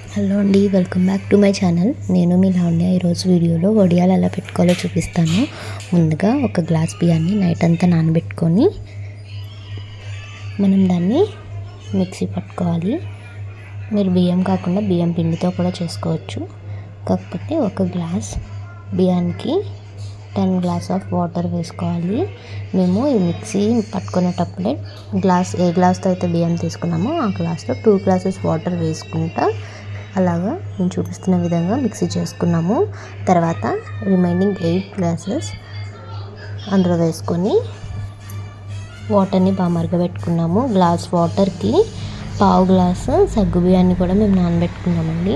hello అండి welcome back to my channel నేను మీ లావణ్య ఈరోజు వీడియోలో వడియాలు ఎలా పెట్టుకోవాలో చూపిస్తాను ముందుగా ఒక గ్లాస్ బియ్యాన్ని నైట్ అంతా నానబెట్టుకొని మనం దాన్ని మిక్సీ పట్టుకోవాలి మీరు బియ్యం కాకుండా బియ్యం పిండితో కూడా చేసుకోవచ్చు కాకపోతే ఒక గ్లాస్ బియ్యానికి టెన్ గ్లాస్ ఆఫ్ వాటర్ వేసుకోవాలి మేము ఈ మిక్సీ పట్టుకునేటప్పుడే గ్లాస్ ఏ గ్లాస్తో అయితే బియ్యం తీసుకున్నామో ఆ గ్లాస్తో టూ గ్లాసెస్ వాటర్ వేసుకుంటా అలాగా నేను చూపిస్తున్న విధంగా మిక్సీ చేసుకున్నాము తర్వాత రిమైనింగ్ ఎయిట్ గ్లాసెస్ అందులో వేసుకొని వాటర్ని బాగా మరగబెట్టుకున్నాము గ్లాస్ వాటర్కి పావు గ్లాసు సగ్గు బియ్యాన్ని కూడా మేము నానబెట్టుకున్నామండి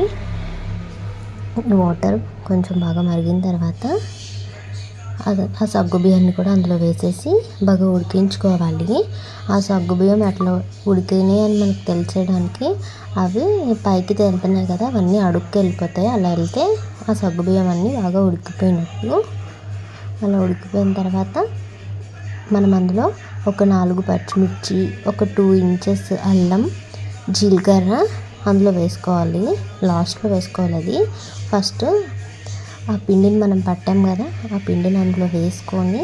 వాటర్ కొంచెం బాగా మరిగిన తర్వాత అది ఆ సగ్గు బియ్యాన్ని కూడా అందులో వేసేసి బాగా ఉడికించుకోవాలి ఆ సగ్గు బియ్యం అట్లా ఉడికినాయి అని మనకు తెలిసేయడానికి అవి పైకి తేలుతున్నాయి కదా అవన్నీ అడుక్కి వెళ్ళిపోతాయి అలా వెళ్తే ఆ సగ్గు బియ్యం అన్నీ బాగా ఉడికిపోయినట్లు అలా ఉడికిపోయిన తర్వాత మనం అందులో ఒక నాలుగు పచ్చిమిర్చి ఒక టూ ఇంచెస్ అల్లం జీలకర్ర అందులో వేసుకోవాలి లాస్ట్లో వేసుకోవాలి అది ఫస్ట్ ఆ పిండిని మనం పట్టాం కదా ఆ పిండిని అందులో వేసుకొని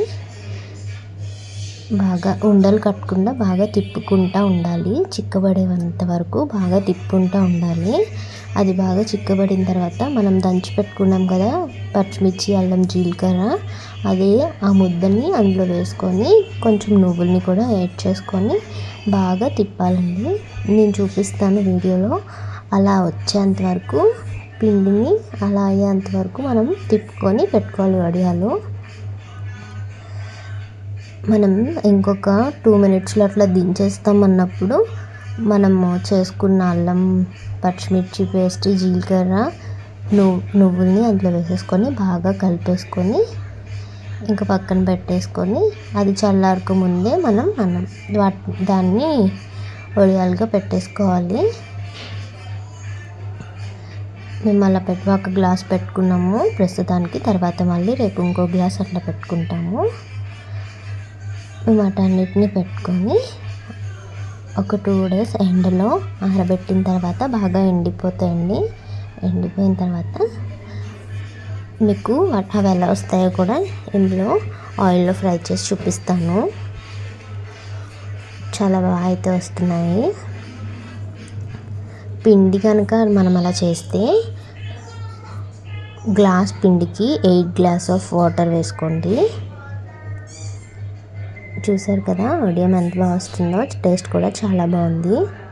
బాగా ఉండలు కట్టకుండా బాగా తిప్పుకుంటూ ఉండాలి చిక్కబడేంత వరకు బాగా తిప్పుకుంటూ ఉండాలి అది బాగా చిక్కబడిన తర్వాత మనం దంచి పెట్టుకున్నాం కదా పచ్చిమిర్చి అల్లం జీలకర్ర అదే ఆ ముద్దని అందులో వేసుకొని కొంచెం నువ్వుల్ని కూడా యాడ్ చేసుకొని బాగా తిప్పాలండి నేను చూపిస్తాను వీడియోలో అలా వచ్చేంత వరకు పిండిని అలా అయ్యేంత వరకు మనం తిప్పుకొని పెట్టుకోవాలి వడియాలు మనం ఇంకొక టూ మినిట్స్లో అట్లా దించేస్తాం అన్నప్పుడు మనము చేసుకున్న అల్లం పచ్చిమిర్చి పేస్ట్ జీలకర్ర నువ్వు నువ్వుల్ని అందులో వేసేసుకొని బాగా కలిపేసుకొని ఇంకా పక్కన పెట్టేసుకొని అది చల్లారక ముందే మనం మనం వాటి దాన్ని వడియాలుగా పెట్టేసుకోవాలి మేము అలా పెట్టి ఒక గ్లాస్ పెట్టుకున్నాము ప్రస్తుతానికి తర్వాత మళ్ళీ రేపు ఇంకో గ్లాస్ అట్లా పెట్టుకుంటాము మేము వాటన్నిటిని పెట్టుకొని ఒక టూ డేస్ ఎండలో ఆరబెట్టిన తర్వాత బాగా ఎండిపోతాయండి ఎండిపోయిన తర్వాత మీకు అవి ఎలా వస్తాయో కూడా ఇందులో ఆయిల్లో ఫ్రై చేసి చూపిస్తాను చాలా బాగా అయితే వస్తున్నాయి పిండి కనుక మనం అలా చేస్తే గ్లాస్ పిండికి ఎయిట్ గ్లాస్ ఆఫ్ వాటర్ వేసుకోండి చూసారు కదా వడియం ఎంత బాగా వస్తుందో టేస్ట్ కూడా చాలా బాగుంది